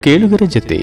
ಕೇಳುಗರ ಜೊತೆ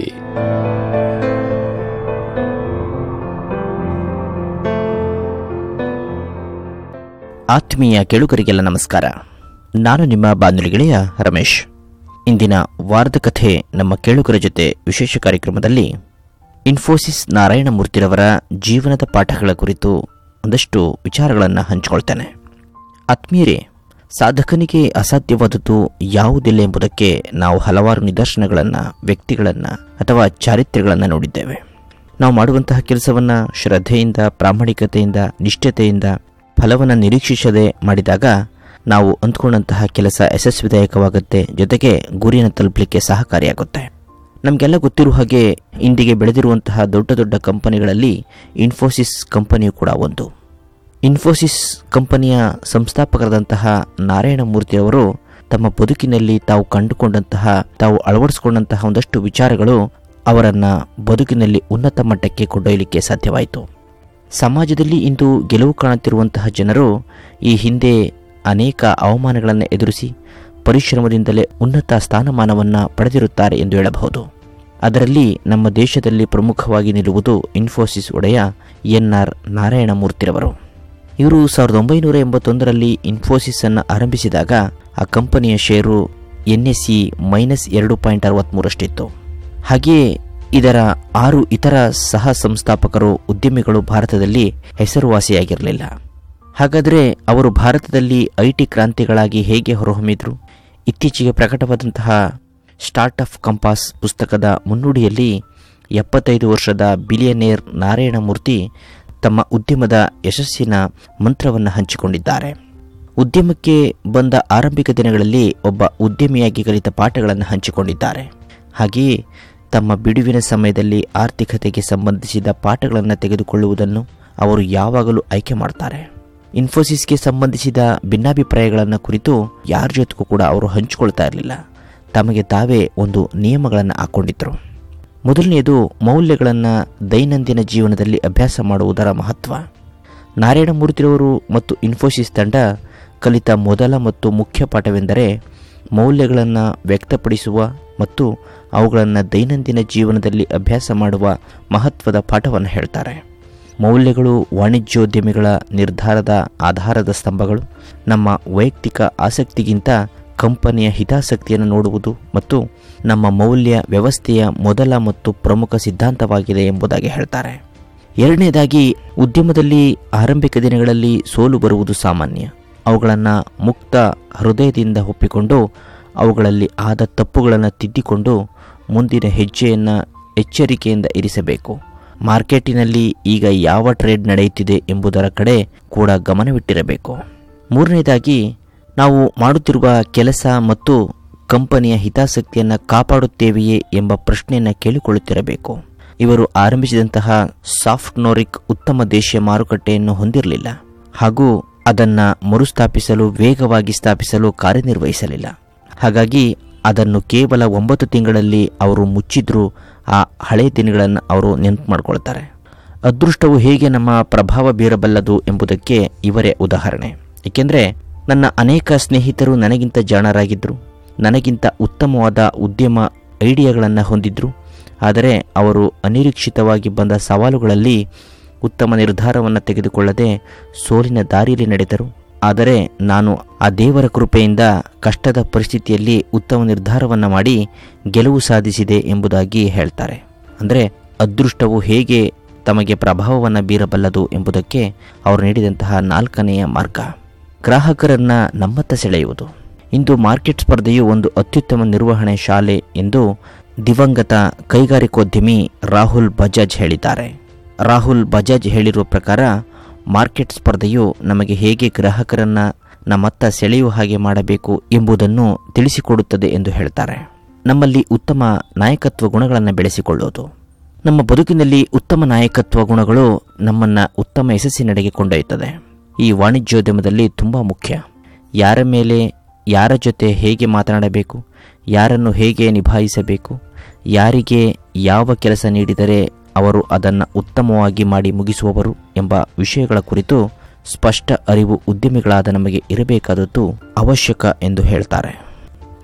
ಆತ್ಮೀಯ ಕೇಳುಗರಿಗೆಲ್ಲ ನಮಸ್ಕಾರ ನಾನು ನಿಮ್ಮ ಬಾನುಲಿ ಗೆಳೆಯ ರಮೇಶ್ ಇಂದಿನ ವಾರದ ಕಥೆ ನಮ್ಮ ಕೇಳುಗರ ಜೊತೆ ವಿಶೇಷ ಕಾರ್ಯಕ್ರಮದಲ್ಲಿ ಇನ್ಫೋಸಿಸ್ ನಾರಾಯಣಮೂರ್ತಿರವರ ಜೀವನದ ಪಾಠಗಳ ಕುರಿತು ಒಂದಷ್ಟು ವಿಚಾರಗಳನ್ನು ಹಂಚಿಕೊಳ್ತೇನೆ ಆತ್ಮೀಯರೇ ಸಾಧಕನಿಗೆ ಅಸಾಧ್ಯವಾದದ್ದು ಯಾವುದಿಲ್ಲ ಎಂಬುದಕ್ಕೆ ನಾವು ಹಲವಾರು ನಿದರ್ಶನಗಳನ್ನು ವ್ಯಕ್ತಿಗಳನ್ನು ಅಥವಾ ಚಾರಿತ್ರ್ಯಗಳನ್ನು ನೋಡಿದ್ದೇವೆ ನಾವು ಮಾಡುವಂತಹ ಕೆಲಸವನ್ನು ಶ್ರದ್ಧೆಯಿಂದ ಪ್ರಾಮಾಣಿಕತೆಯಿಂದ ನಿಷ್ಠತೆಯಿಂದ ಫಲವನ್ನು ನಿರೀಕ್ಷಿಸದೆ ಮಾಡಿದಾಗ ನಾವು ಅಂದ್ಕೊಂಡಂತಹ ಕೆಲಸ ಯಶಸ್ವಿದಾಯಕವಾಗುತ್ತೆ ಜೊತೆಗೆ ಗುರಿಯನ್ನು ತಲುಪಲಿಕ್ಕೆ ಸಹಕಾರಿಯಾಗುತ್ತೆ ನಮಗೆಲ್ಲ ಗೊತ್ತಿರುವ ಹಾಗೆ ಇಂದಿಗೆ ಬೆಳೆದಿರುವಂತಹ ದೊಡ್ಡ ದೊಡ್ಡ ಕಂಪನಿಗಳಲ್ಲಿ ಇನ್ಫೋಸಿಸ್ ಕಂಪನಿಯು ಕೂಡ ಒಂದು ಇನ್ಫೋಸಿಸ್ ಕಂಪನಿಯ ಸಂಸ್ಥಾಪಕರಾದಂತಹ ನಾರಾಯಣಮೂರ್ತಿಯವರು ತಮ್ಮ ಬದುಕಿನಲ್ಲಿ ತಾವು ಕಂಡುಕೊಂಡಂತಹ ತಾವು ಅಳವಡಿಸಿಕೊಂಡಂತಹ ಒಂದಷ್ಟು ವಿಚಾರಗಳು ಅವರನ್ನು ಬದುಕಿನಲ್ಲಿ ಉನ್ನತ ಮಟ್ಟಕ್ಕೆ ಕೊಂಡೊಯ್ಯಲಿಕ್ಕೆ ಸಾಧ್ಯವಾಯಿತು ಸಮಾಜದಲ್ಲಿ ಇಂದು ಗೆಲುವು ಕಾಣುತ್ತಿರುವಂತಹ ಜನರು ಈ ಹಿಂದೆ ಅನೇಕ ಅವಮಾನಗಳನ್ನು ಎದುರಿಸಿ ಪರಿಶ್ರಮದಿಂದಲೇ ಉನ್ನತ ಸ್ಥಾನಮಾನವನ್ನು ಪಡೆದಿರುತ್ತಾರೆ ಎಂದು ಹೇಳಬಹುದು ಅದರಲ್ಲಿ ನಮ್ಮ ದೇಶದಲ್ಲಿ ಪ್ರಮುಖವಾಗಿ ನಿಲ್ಲುವುದು ಇನ್ಫೋಸಿಸ್ ಒಡೆಯ ಎನ್ ಆರ್ ನಾರಾಯಣಮೂರ್ತಿರವರು ಇವರು ಸಾವಿರದ ಒಂಬೈನೂರ ಎಂಬತ್ತೊಂದರಲ್ಲಿ ಇನ್ಫೋಸಿಸ್ ಅನ್ನು ಆರಂಭಿಸಿದಾಗ ಆ ಕಂಪನಿಯ ಷೇರು ಎನ್ ಎಸ್ ಸಿ ಮೈನಸ್ ಎರಡು ಪಾಯಿಂಟ್ ಅರವತ್ತ್ಮೂರಷ್ಟಿತ್ತು ಹಾಗೆಯೇ ಇದರ ಆರು ಇತರ ಸಹ ಸಂಸ್ಥಾಪಕರು ಉದ್ಯಮಿಗಳು ಭಾರತದಲ್ಲಿ ಹೆಸರುವಾಸಿಯಾಗಿರಲಿಲ್ಲ ಹಾಗಾದರೆ ಅವರು ಭಾರತದಲ್ಲಿ ಐ ಟಿ ಕ್ರಾಂತಿಗಳಾಗಿ ಹೇಗೆ ಹೊರಹೊಮ್ಮಿದ್ರು ಇತ್ತೀಚೆಗೆ ಪ್ರಕಟವಾದಂತಹ ಸ್ಟಾರ್ಟ್ ಆಫ್ ಕಂಪಾಸ್ ಪುಸ್ತಕದ ಮುನ್ನುಡಿಯಲ್ಲಿ ಎಪ್ಪತ್ತೈದು ವರ್ಷದ ಬಿಲಿಯನೇರ್ ನಾರಾಯಣಮೂರ್ತಿ ತಮ್ಮ ಉದ್ಯಮದ ಯಶಸ್ಸಿನ ಮಂತ್ರವನ್ನು ಹಂಚಿಕೊಂಡಿದ್ದಾರೆ ಉದ್ಯಮಕ್ಕೆ ಬಂದ ಆರಂಭಿಕ ದಿನಗಳಲ್ಲಿ ಒಬ್ಬ ಉದ್ಯಮಿಯಾಗಿ ಕಲಿತ ಪಾಠಗಳನ್ನು ಹಂಚಿಕೊಂಡಿದ್ದಾರೆ ಹಾಗೆಯೇ ತಮ್ಮ ಬಿಡುವಿನ ಸಮಯದಲ್ಲಿ ಆರ್ಥಿಕತೆಗೆ ಸಂಬಂಧಿಸಿದ ಪಾಠಗಳನ್ನು ತೆಗೆದುಕೊಳ್ಳುವುದನ್ನು ಅವರು ಯಾವಾಗಲೂ ಆಯ್ಕೆ ಮಾಡ್ತಾರೆ ಇನ್ಫೋಸಿಸ್ಗೆ ಸಂಬಂಧಿಸಿದ ಭಿನ್ನಾಭಿಪ್ರಾಯಗಳನ್ನು ಕುರಿತು ಯಾರ ಜೊತೆಗೂ ಕೂಡ ಅವರು ಹಂಚಿಕೊಳ್ತಾ ಇರಲಿಲ್ಲ ತಮಗೆ ತಾವೇ ಒಂದು ನಿಯಮಗಳನ್ನು ಹಾಕ್ಕೊಂಡಿದ್ದರು ಮೊದಲನೆಯದು ಮೌಲ್ಯಗಳನ್ನು ದೈನಂದಿನ ಜೀವನದಲ್ಲಿ ಅಭ್ಯಾಸ ಮಾಡುವುದರ ಮಹತ್ವ ನಾರಾಯಣಮೂರ್ತಿರವರು ಮತ್ತು ಇನ್ಫೋಸಿಸ್ ತಂಡ ಕಲಿತ ಮೊದಲ ಮತ್ತು ಮುಖ್ಯ ಪಾಠವೆಂದರೆ ಮೌಲ್ಯಗಳನ್ನು ವ್ಯಕ್ತಪಡಿಸುವ ಮತ್ತು ಅವುಗಳನ್ನು ದೈನಂದಿನ ಜೀವನದಲ್ಲಿ ಅಭ್ಯಾಸ ಮಾಡುವ ಮಹತ್ವದ ಪಾಠವನ್ನು ಹೇಳ್ತಾರೆ ಮೌಲ್ಯಗಳು ವಾಣಿಜ್ಯೋದ್ಯಮಿಗಳ ನಿರ್ಧಾರದ ಆಧಾರದ ಸ್ತಂಭಗಳು ನಮ್ಮ ವೈಯಕ್ತಿಕ ಆಸಕ್ತಿಗಿಂತ ಕಂಪನಿಯ ಹಿತಾಸಕ್ತಿಯನ್ನು ನೋಡುವುದು ಮತ್ತು ನಮ್ಮ ಮೌಲ್ಯ ವ್ಯವಸ್ಥೆಯ ಮೊದಲ ಮತ್ತು ಪ್ರಮುಖ ಸಿದ್ಧಾಂತವಾಗಿದೆ ಎಂಬುದಾಗಿ ಹೇಳ್ತಾರೆ ಎರಡನೇದಾಗಿ ಉದ್ಯಮದಲ್ಲಿ ಆರಂಭಿಕ ದಿನಗಳಲ್ಲಿ ಸೋಲು ಬರುವುದು ಸಾಮಾನ್ಯ ಅವುಗಳನ್ನು ಮುಕ್ತ ಹೃದಯದಿಂದ ಒಪ್ಪಿಕೊಂಡು ಅವುಗಳಲ್ಲಿ ಆದ ತಪ್ಪುಗಳನ್ನು ತಿದ್ದಿಕೊಂಡು ಮುಂದಿನ ಹೆಜ್ಜೆಯನ್ನು ಎಚ್ಚರಿಕೆಯಿಂದ ಇರಿಸಬೇಕು ಮಾರ್ಕೆಟಿನಲ್ಲಿ ಈಗ ಯಾವ ಟ್ರೇಡ್ ನಡೆಯುತ್ತಿದೆ ಎಂಬುದರ ಕಡೆ ಕೂಡ ಗಮನವಿಟ್ಟಿರಬೇಕು ಮೂರನೇದಾಗಿ ನಾವು ಮಾಡುತ್ತಿರುವ ಕೆಲಸ ಮತ್ತು ಕಂಪನಿಯ ಹಿತಾಸಕ್ತಿಯನ್ನು ಕಾಪಾಡುತ್ತೇವೆಯೇ ಎಂಬ ಪ್ರಶ್ನೆಯನ್ನು ಕೇಳಿಕೊಳ್ಳುತ್ತಿರಬೇಕು ಇವರು ಆರಂಭಿಸಿದಂತಹ ಸಾಫ್ಟ್ನೋರಿಕ್ ಉತ್ತಮ ದೇಶೀಯ ಮಾರುಕಟ್ಟೆಯನ್ನು ಹೊಂದಿರಲಿಲ್ಲ ಹಾಗೂ ಅದನ್ನು ಮರುಸ್ಥಾಪಿಸಲು ವೇಗವಾಗಿ ಸ್ಥಾಪಿಸಲು ಕಾರ್ಯನಿರ್ವಹಿಸಲಿಲ್ಲ ಹಾಗಾಗಿ ಅದನ್ನು ಕೇವಲ ಒಂಬತ್ತು ತಿಂಗಳಲ್ಲಿ ಅವರು ಮುಚ್ಚಿದ್ರೂ ಆ ಹಳೆಯ ದಿನಗಳನ್ನು ಅವರು ನೆನಪು ಮಾಡಿಕೊಳ್ತಾರೆ ಅದೃಷ್ಟವು ಹೇಗೆ ನಮ್ಮ ಪ್ರಭಾವ ಬೀರಬಲ್ಲದು ಎಂಬುದಕ್ಕೆ ಇವರೇ ಉದಾಹರಣೆ ಏಕೆಂದರೆ ನನ್ನ ಅನೇಕ ಸ್ನೇಹಿತರು ನನಗಿಂತ ಜಾಣರಾಗಿದ್ದರು ನನಗಿಂತ ಉತ್ತಮವಾದ ಉದ್ಯಮ ಐಡಿಯಾಗಳನ್ನು ಹೊಂದಿದ್ದರು ಆದರೆ ಅವರು ಅನಿರೀಕ್ಷಿತವಾಗಿ ಬಂದ ಸವಾಲುಗಳಲ್ಲಿ ಉತ್ತಮ ನಿರ್ಧಾರವನ್ನು ತೆಗೆದುಕೊಳ್ಳದೆ ಸೋಲಿನ ದಾರಿಯಲ್ಲಿ ನಡೆದರು ಆದರೆ ನಾನು ಆ ದೇವರ ಕೃಪೆಯಿಂದ ಕಷ್ಟದ ಪರಿಸ್ಥಿತಿಯಲ್ಲಿ ಉತ್ತಮ ನಿರ್ಧಾರವನ್ನು ಮಾಡಿ ಗೆಲುವು ಸಾಧಿಸಿದೆ ಎಂಬುದಾಗಿ ಹೇಳ್ತಾರೆ ಅಂದರೆ ಅದೃಷ್ಟವು ಹೇಗೆ ತಮಗೆ ಪ್ರಭಾವವನ್ನು ಬೀರಬಲ್ಲದು ಎಂಬುದಕ್ಕೆ ಅವರು ನೀಡಿದಂತಹ ನಾಲ್ಕನೆಯ ಮಾರ್ಗ ಗ್ರಾಹಕರನ್ನು ನಮ್ಮತ್ತ ಸೆಳೆಯುವುದು ಇಂದು ಮಾರ್ಕೆಟ್ ಸ್ಪರ್ಧೆಯು ಒಂದು ಅತ್ಯುತ್ತಮ ನಿರ್ವಹಣೆ ಶಾಲೆ ಎಂದು ದಿವಂಗತ ಕೈಗಾರಿಕೋದ್ಯಮಿ ರಾಹುಲ್ ಬಜಾಜ್ ಹೇಳಿದ್ದಾರೆ ರಾಹುಲ್ ಬಜಾಜ್ ಹೇಳಿರುವ ಪ್ರಕಾರ ಮಾರ್ಕೆಟ್ ಸ್ಪರ್ಧೆಯು ನಮಗೆ ಹೇಗೆ ಗ್ರಾಹಕರನ್ನು ನಮ್ಮತ್ತ ಸೆಳೆಯುವ ಹಾಗೆ ಮಾಡಬೇಕು ಎಂಬುದನ್ನು ತಿಳಿಸಿಕೊಡುತ್ತದೆ ಎಂದು ಹೇಳ್ತಾರೆ ನಮ್ಮಲ್ಲಿ ಉತ್ತಮ ನಾಯಕತ್ವ ಗುಣಗಳನ್ನು ಬೆಳೆಸಿಕೊಳ್ಳುವುದು ನಮ್ಮ ಬದುಕಿನಲ್ಲಿ ಉತ್ತಮ ನಾಯಕತ್ವ ಗುಣಗಳು ನಮ್ಮನ್ನು ಉತ್ತಮ ಯಶಸ್ಸಿನೆಡೆಗೆ ಕೊಂಡೊಯ್ಯುತ್ತದೆ ಈ ವಾಣಿಜ್ಯೋದ್ಯಮದಲ್ಲಿ ತುಂಬ ಮುಖ್ಯ ಯಾರ ಮೇಲೆ ಯಾರ ಜೊತೆ ಹೇಗೆ ಮಾತನಾಡಬೇಕು ಯಾರನ್ನು ಹೇಗೆ ನಿಭಾಯಿಸಬೇಕು ಯಾರಿಗೆ ಯಾವ ಕೆಲಸ ನೀಡಿದರೆ ಅವರು ಅದನ್ನು ಉತ್ತಮವಾಗಿ ಮಾಡಿ ಮುಗಿಸುವವರು ಎಂಬ ವಿಷಯಗಳ ಕುರಿತು ಸ್ಪಷ್ಟ ಅರಿವು ಉದ್ಯಮಿಗಳಾದ ನಮಗೆ ಇರಬೇಕಾದದ್ದು ಅವಶ್ಯಕ ಎಂದು ಹೇಳ್ತಾರೆ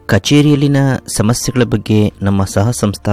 ಕಚೇರಿಯಲ್ಲಿನ ಸಮಸ್ಯೆಗಳ ಬಗ್ಗೆ ನಮ್ಮ ಸಹ ಸಂಸ್ಥಾಪಕ